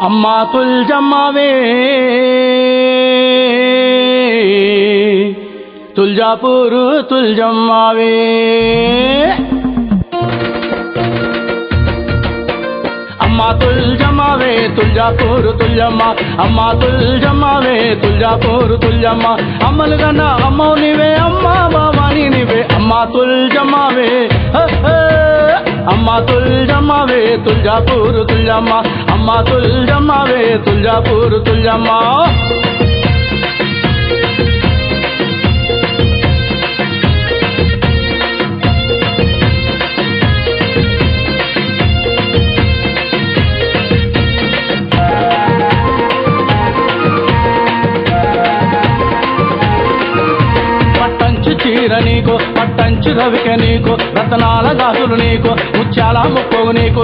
అమ్మా తుల్జమ్మవే తుల్జాపూరు తుల్జమ్మవే అమ్మా తుల్జమ్మవే తుల్జాపూరు తుల్జమ్మ అమ్మా తుల్జమ్మవే తుల్జాపూరు తుల్జమ్మ అమ్మలు కన్నా అమ్మవు నీవే అమ్మా బాబాని నీవే అమ్మా తుల్జమ్మవే హ, హ. అమ్మా తుల్జమ్మవే తుల్జాపూరు తుల్జమ్మ అమ్మా తుల్జమ్మవే తుల్జాపూరు తుల్జమ్మ పట్టంచు చీర నీకు పట్టంచు రవిక నీకు రతనాల గాజులు నీకు ముత్యాల ముక్కవు నీకు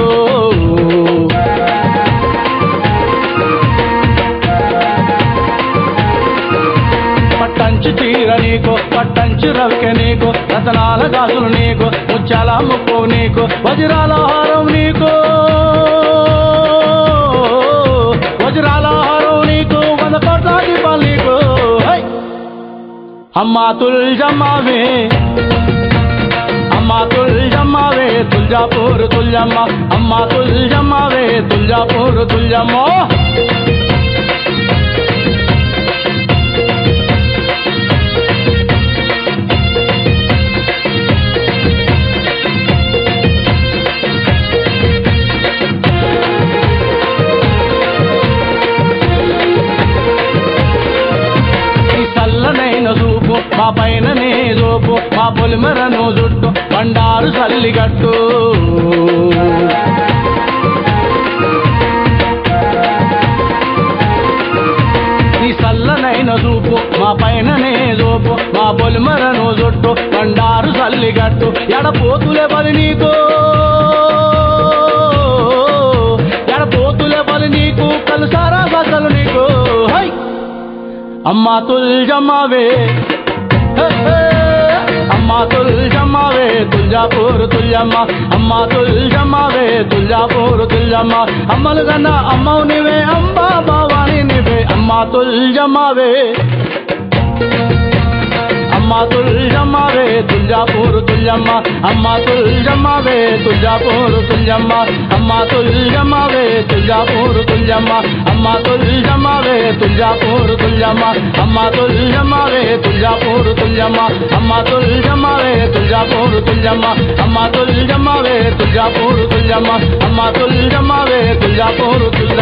పట్టంచు చీర నీకు పట్టంచు రవిక నీకు రతనాల గాజులు నీకు ముత్యాల ముక్కవు నీకు వజ్రాల హారం నీకు వజ్రాల హారం నీకు వంద కోట్ల దీపాలు నీకు హై! అమ్మా తుల్జమ్మవే అమ్మా తుల్జమ్మవే తుల్జాపూర్ తుల్జమ్మ అమ్మా తుల్జమ్మవే తుల్జాపూర్ తుల్జమ్మ ఈ చల్లనైన చూపు మా పైననే చూపు మా పొలిమరను జుట్టు బండారు చల్లిగట్టు ఈ చల్లనైన చూపు మా పైననే చూపు మా పొలిమరను జుట్టు బండారు చల్లిగట్టు ఎడపోతులే బలి నీకు ఎడపోతులే బలి నీకు కలుసారా గసలు నీకు హై అమ్మా తుల్జమ్మవే హే, హే. అమ్మా తుల్జమ్మవే తుల్జాపూర్ తుల్జమ్మ అమ్మా తుల్జమ్మవే తుల్జాపూర్ తుల్జమ్మ అమ్మలు కన్నా అమ్మవు నీవే అంబా బావాని నీవే అమ్మా తుల్జమ్మవే అమ్మా తుల్జమ్మవే తుల్జాపూర్ తుల్జమ్మ అమ్మా తుల్జమ్మవే తుల్జాపూర్ తుల్జమ్మ అమ్మా తుల్జమ్మవే తుల్జాపూర్ తుల్జమ్మ అమ్మా తుల్జమ్మవే తుల్జాపూర్ తుల్జమ్మ అమ్మా తుల్జమ్మవే తుల్జాపూర్ తుల్జమ్మ అమ్మా తుల్జమ్మవే తుల్జాపూర్ తుల్జమ్మ అమ్మా తుల్జమ్మవే తుల్జాపూర్ తుల్జమ్మ అమ్మా తుల్జమ్మవే తుల్జాపూర్ తుల్జమ్మ